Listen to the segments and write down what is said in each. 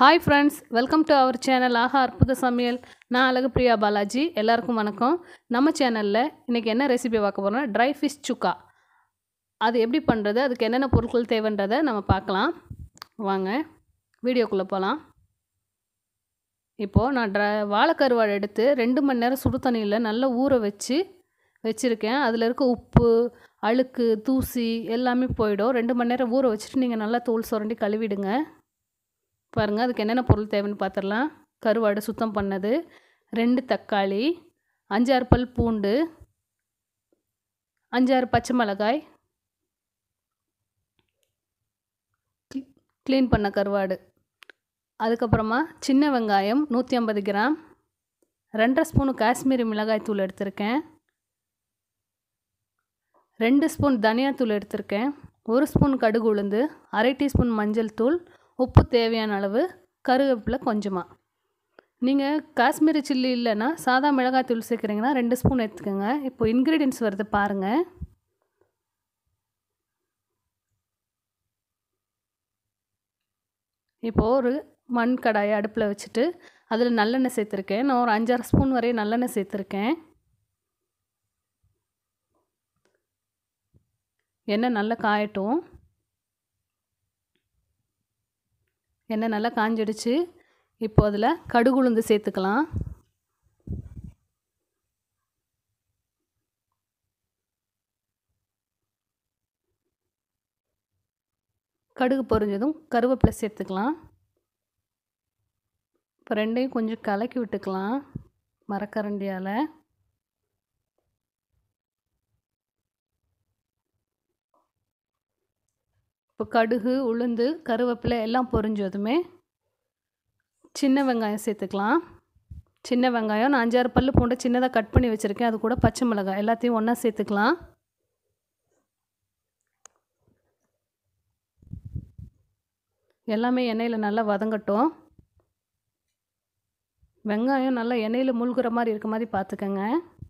hi friends welcome to our channel ஆஹா அற்புத சமையல் நான் அழகு பிரியா பாலாஜி எல்லாருக்கும் வணக்கம் நம்ம சேனலில் இன்றைக்கி என்ன ரெசிபி பார்க்க போகிறோம்னா ட்ரை ஃபிஷ் சுக்கா அது எப்படி பண்ணுறது அதுக்கு என்னென்ன பொருட்கள் தேவைன்றதை நம்ம பார்க்கலாம் வாங்க வீடியோக்குள்ளே போகலாம் இப்போது நான் ட்ரை வாழைக்கருவாடு எடுத்து ரெண்டு மணி நேரம் சுடு தண்ணியில் நல்லா ஊற வச்சு வச்சுருக்கேன் அதில் இருக்க உப்பு அழுக்கு தூசி எல்லாமே போயிடும் ரெண்டு மணி நேரம் ஊற வச்சுட்டு நீங்கள் நல்லா தோல் சுரண்டி கழுவிடுங்க பாருங்கள் அதுக்கு என்னென்ன பொருள் தேவைன்னு பார்த்துடலாம் கருவாடு சுத்தம் பண்ணது ரெண்டு தக்காளி அஞ்சாறு பல் பூண்டு அஞ்சாறு பச்சை மிளகாய் க்ளீன் பண்ண கருவாடு அதுக்கப்புறமா சின்ன வெங்காயம் நூற்றி ஐம்பது கிராம் ரெண்டரை ஸ்பூனு காஷ்மீரி மிளகாய் தூள் எடுத்திருக்கேன் ரெண்டு ஸ்பூன் தனியாத்தூள் எடுத்திருக்கேன் ஒரு ஸ்பூன் கடுகு உளுந்து அரை டீஸ்பூன் மஞ்சள் தூள் உப்பு தேவையான அளவு கருவேப்பிலை கொஞ்சமாக நீங்கள் காஷ்மீரி சில்லி இல்லைன்னா சாதா மிளகாய் தூள் சேர்க்குறீங்கன்னா ரெண்டு ஸ்பூன் எடுத்துக்கோங்க இப்போ இன்க்ரீடியன்ஸ் வருது பாருங்கள் இப்போது ஒரு மண் கடாயை அடுப்பில் வச்சுட்டு அதில் நல்லெண்ணெய் சேர்த்துருக்கேன் நான் ஒரு அஞ்சாறு ஸ்பூன் வரையும் நல்லெண்ணெய் சேர்த்துருக்கேன் எண்ணெய் நல்லா காயட்டும் எண்ணெய் நல்லா காஞ்சிடுச்சு இப்போ அதில் கடுகுளுந்து சேர்த்துக்கலாம் கடுகு பொரிஞ்சதும் கருவேப்பிலை சேர்த்துக்கலாம் இப்போ ரெண்டையும் கொஞ்சம் கலக்கி விட்டுக்கலாம் மரக்கரண்டியால் இப்போ கடுகு உளுந்து கருவேப்பிலை எல்லாம் பொரிஞ்சதுமே சின்ன வெங்காயம் சேர்த்துக்கலாம் சின்ன வெங்காயம் நான் அஞ்சாறு பல் பூண்டை சின்னதாக கட் பண்ணி வச்சுருக்கேன் அது கூட பச்சை மிளகாய் எல்லாத்தையும் ஒன்றா சேர்த்துக்கலாம் எல்லாமே எண்ணெயில் நல்லா வதங்கட்டும் வெங்காயம் நல்லா எண்ணெயில் முழுகிற மாதிரி இருக்க மாதிரி பார்த்துக்கோங்க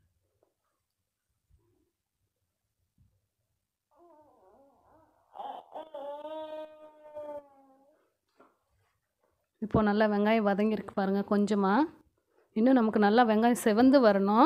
இப்போது நல்லா வெங்காயம் வதங்கியிருக்கு பாருங்கள் கொஞ்சமாக இன்னும் நமக்கு நல்லா வெங்காயம் செவந்து வரணும்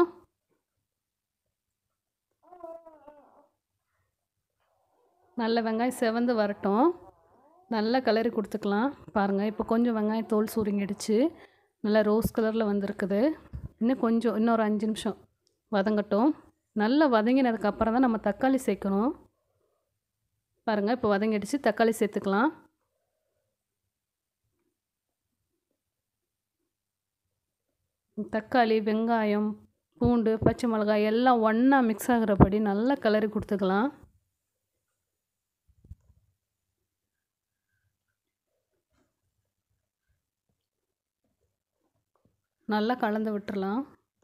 நல்ல வெங்காயம் செவந்து வரட்டும் நல்லா கலரி கொடுத்துக்கலாம் பாருங்கள் இப்போ கொஞ்சம் வெங்காயம் தோல் சுருங்கிடுச்சு நல்லா ரோஸ் கலரில் வந்திருக்குது இன்னும் கொஞ்சம் இன்னொரு அஞ்சு நிமிஷம் வதங்கட்டும் நல்லா வதங்கினதுக்கப்புறம் தான் நம்ம தக்காளி சேர்க்கணும் பாருங்கள் இப்போ வதங்கிடுச்சு தக்காளி சேர்த்துக்கலாம் தக்காளி வெங்காயம் பூண்டு பச்சை மிளகாய் எல்லாம் ஒன்றா மிக்ஸ் ஆகிறபடி நல்லா கலரி கொடுத்துக்கலாம் நல்லா கலந்து விட்டுறலாம்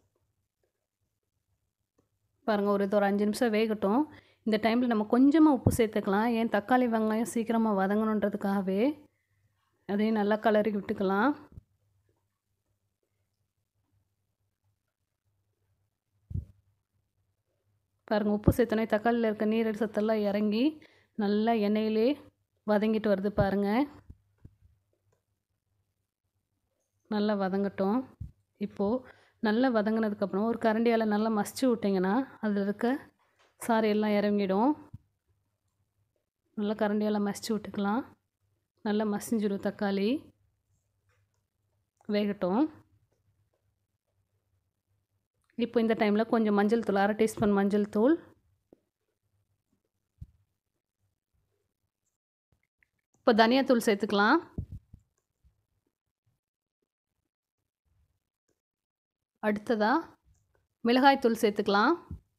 பாருங்கள் ஒரு இது ஒரு அஞ்சு நிமிஷம் வேகட்டும் இந்த டைமில் நம்ம கொஞ்சமாக உப்பு சேர்த்துக்கலாம் ஏன் தக்காளி வெங்காயம் சீக்கிரமாக வதங்கணுன்றதுக்காகவே அதையும் நல்லா கலரி விட்டுக்கலாம் பாருங்கள் உப்பு சேர்த்தோன்னே தக்காளியில் இருக்க நீர் சத்தெல்லாம் இறங்கி நல்லா எண்ணெயிலே வதங்கிட்டு வருது பாருங்கள் நல்லா வதங்கட்டும் இப்போது நல்லா வதங்கினதுக்கப்புறம் ஒரு கரண்டியால் நல்லா மசிச்சு விட்டிங்கன்னா அதில் இருக்க சாறு எல்லாம் இறங்கிடும் நல்லா கரண்டியால் மசிச்சு விட்டுக்கலாம் நல்லா மசிஞ்சிடும் தக்காளி வேகட்டும் இப்போ இந்த டைமில் கொஞ்சம் மஞ்சள் தூள் அரை டீஸ்பூன் மஞ்சள் தூள் இப்போ தனியாத்தூள் சேர்த்துக்கலாம் அடுத்ததாக மிளகாய்த்தூள் சேர்த்துக்கலாம்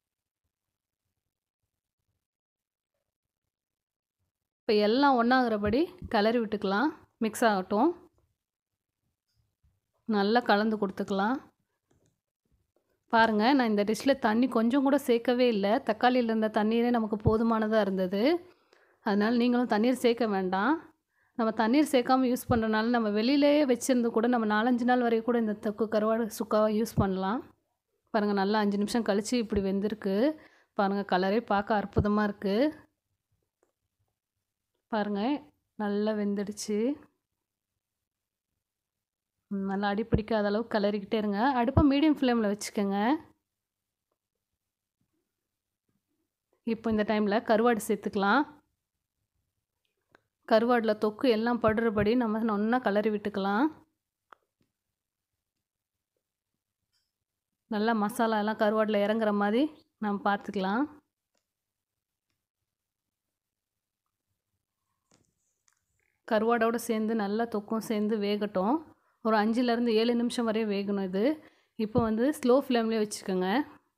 இப்போ எல்லாம் ஒன்றாகிறபடி கிளறி விட்டுக்கலாம் மிக்ஸ் ஆகட்டும் நல்லா கலந்து கொடுத்துக்கலாம் பாருங்கள் நான் இந்த டிஷ்ஷில் தண்ணி கொஞ்சம் கூட சேர்க்கவே இல்லை தக்காளியில் இருந்த தண்ணீரே நமக்கு போதுமானதாக இருந்தது அதனால் நீங்களும் தண்ணீர் சேர்க்க வேண்டாம் நம்ம தண்ணீர் சேர்க்காமல் யூஸ் பண்ணுறனால நம்ம வெளியிலேயே வச்சுருந்து கூட நம்ம நாலஞ்சு நாள் வரைக்கும் கூட இந்த தொக்கு கருவாடு சுக்காவை யூஸ் பண்ணலாம் பாருங்கள் நல்லா அஞ்சு நிமிஷம் கழித்து இப்படி வெந்திருக்கு பாருங்கள் கலரே பார்க்க அற்புதமாக இருக்குது பாருங்கள் நல்லா வெந்துடுச்சு ம், நல்லா அடி பிடிக்காத அளவுக்கு கிளறிக்கிட்டே இருங்க அடுப்பை மீடியம் ஃப்ளேமில் வச்சுக்கோங்க இப்போ இந்த டைமில் கருவாடு சேர்த்துக்கலாம் கருவாடில் தொக்கு எல்லாம் படுறபடி நம்ம ஒன்றா கலரி விட்டுக்கலாம் நல்லா மசாலா எல்லாம் கருவாடில் இறங்குற மாதிரி நம்ம பார்த்துக்கலாம் கருவாடோடு சேர்ந்து நல்லா தொக்கும் சேர்ந்து வேகட்டும் ஒரு அஞ்சுலேருந்து ஏழு நிமிஷம் வரையும் வேகணும் இது இப்போ வந்து ஸ்லோ ஃப்ளேம்லேயே வச்சுக்கோங்க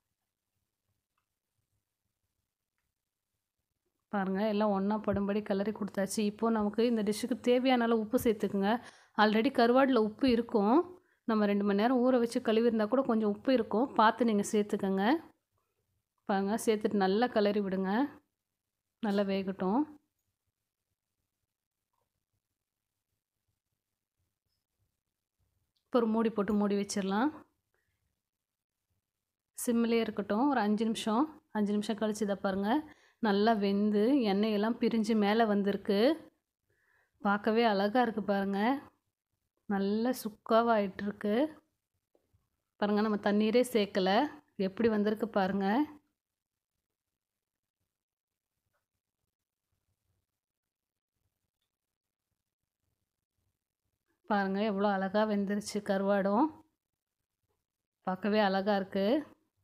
பாருங்கள் எல்லாம் ஒன்றா படும்படி கிளறி கொடுத்தாச்சு இப்போது நமக்கு இந்த டிஷ்ஷுக்கு தேவையான அளவு உப்பு சேர்த்துக்குங்க ஆல்ரெடி கருவாடில் உப்பு இருக்கும் நம்ம ரெண்டு மணி நேரம் ஊற வச்சு கழுவி இருந்தால் கூட கொஞ்சம் உப்பு இருக்கும் பார்த்து நீங்கள் சேர்த்துக்கோங்க பாருங்க சேர்த்துட்டு நல்லா கிளறி விடுங்க நல்லா வேகட்டும் இப்போ ஒரு மூடி போட்டு மூடி வச்சிடலாம் சிம்மிலே இருக்கட்டும் ஒரு அஞ்சு நிமிஷம் அஞ்சு நிமிஷம் கழிச்சு இதை பாருங்கள் நல்லா வெந்து எண்ணெயெல்லாம் பிரிஞ்சு மேலே வந்திருக்கு பார்க்கவே அழகாக இருக்குது பாருங்கள் நல்ல சுக்காவாயிட்டிருக்கு பாருங்கள் நம்ம தண்ணீரே சேர்க்கலை எப்படி வந்திருக்கு பாருங்கள் பாருங்கள் எவ்வளோ அழகாக வெந்துருச்சு கருவாடும் பார்க்கவே அழகாக இருக்குது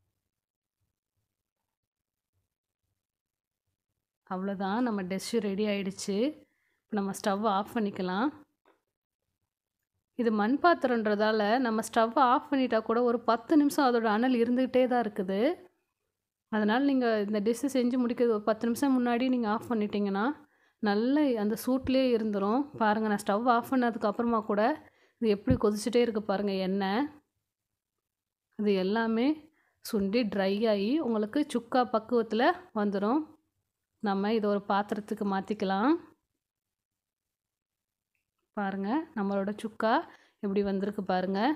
அவ்வளோதான் நம்ம டிஷ்ஷு ரெடி ஆயிடுச்சு இப்போ நம்ம ஸ்டவ் ஆஃப் பண்ணிக்கலாம் இது மண் பாத்திரன்றதால நம்ம ஸ்டவ்வை ஆஃப் பண்ணிட்டா கூட ஒரு பத்து நிமிஷம் அதோட அனல் இருந்துக்கிட்டே தான் இருக்குது அதனால் நீங்கள் இந்த டிஷ்ஷு செஞ்சு முடிக்கிறது ஒரு பத்து நிமிஷம் முன்னாடி நீங்கள் ஆஃப் பண்ணிட்டீங்கன்னா நல்ல அந்த சூட்லேயே இருந்துரும் பாருங்கள் நான் ஸ்டவ் ஆஃப் பண்ணதுக்கு அப்புறமா கூட இது எப்படி கொதிச்சுட்டே இருக்குது பாருங்கள் எண்ணெய் இது எல்லாமே சுண்டி ட்ரை ஆகி உங்களுக்கு சுக்கா பக்குவத்தில் வந்துடும் நம்ம இதை ஒரு பாத்திரத்துக்கு மாற்றிக்கலாம் பாருங்கள் நம்மளோட சுக்கா எப்படி வந்திருக்கு பாருங்கள்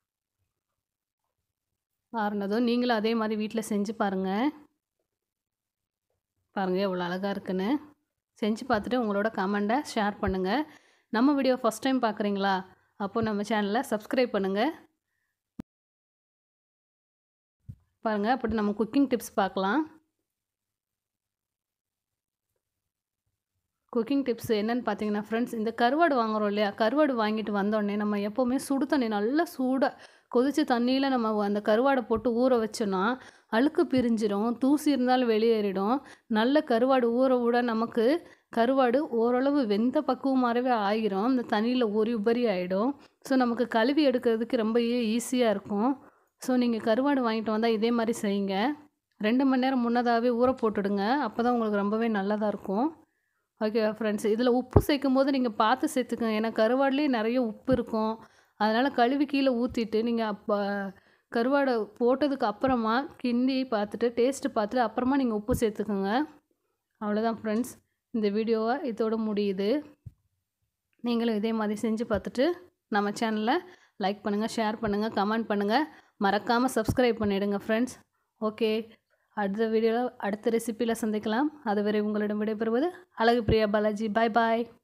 ஆறுனதும் நீங்களும் அதே மாதிரி வீட்டில் செஞ்சு பாருங்கள் பாருங்கள் எவ்வளோ அழகாக இருக்குன்னு செஞ்சு பார்த்துட்டு உங்களோட கமெண்ட்டை ஷேர் பண்ணுங்கள் நம்ம வீடியோ ஃபஸ்ட் டைம் பார்க்குறீங்களா அப்போது நம்ம சேனலை சப்ஸ்கிரைப் பண்ணுங்கள் பாருங்கள் அப்படி நம்ம குக்கிங் டிப்ஸ் பார்க்கலாம் குக்கிங் டிப்ஸ் என்னென்னு பார்த்தீங்கன்னா ஃப்ரெண்ட்ஸ் இந்த கருவாடு வாங்குறோம் இல்லையா கருவாடு வாங்கிட்டு வந்தோடனே நம்ம எப்போவுமே சுடு தண்ணி நல்லா சூடாக கொதிச்ச தண்ணியில் நம்ம அந்த கருவாடை போட்டு ஊற வச்சோன்னா அழுக்கு பிரிஞ்சிடும் தூசி இருந்தாலும் வெளியேறிடும் நல்ல கருவாடு ஊற விட நமக்கு கருவாடு ஓரளவு வெந்த பக்குவமாகவே ஆகிரும் இந்த தண்ணியில் ஒரு உபரி ஆகிடும் ஸோ நமக்கு கழுவி எடுக்கிறதுக்கு ரொம்ப ஈஸியாக இருக்கும் ஸோ நீங்கள் கருவாடு வாங்கிட்டு வந்தால் இதே மாதிரி செய்யுங்க ரெண்டு மணி நேரம் முன்னதாகவே ஊற போட்டுடுங்க அப்போ தான் உங்களுக்கு ரொம்பவே நல்லதாக இருக்கும் ஓகே ஃப்ரெண்ட்ஸ் இதில் உப்பு சேர்க்கும் போது நீங்கள் பார்த்து சேர்த்துக்கோங்க ஏன்னா கருவாடுலேயே நிறைய உப்பு இருக்கும் அதனால் கழுவி கீழே ஊற்றிட்டு நீங்கள் அப்போ கருவாடை போட்டதுக்கு அப்புறமா கிண்டி பார்த்துட்டு டேஸ்ட்டு பார்த்துட்டு அப்புறமா நீங்கள் உப்பு சேர்த்துக்கோங்க அவ்வளோதான் ஃப்ரெண்ட்ஸ் இந்த வீடியோவை இதோட முடியுது நீங்களும் இதே மாதிரி செஞ்சு பார்த்துட்டு நம்ம சேனலை லைக் பண்ணுங்கள் ஷேர் பண்ணுங்கள் கமெண்ட் பண்ணுங்கள் மறக்காமல் சப்ஸ்கிரைப் பண்ணிவிடுங்க ஃப்ரெண்ட்ஸ் ஓகே அடுத்த வீடியோவில் அடுத்த ரெசிப்பியில் சந்திக்கலாம் அதுவரை உங்களிடம் விடைபெறுவது அழகு பிரியா பாலாஜி பாய் பாய்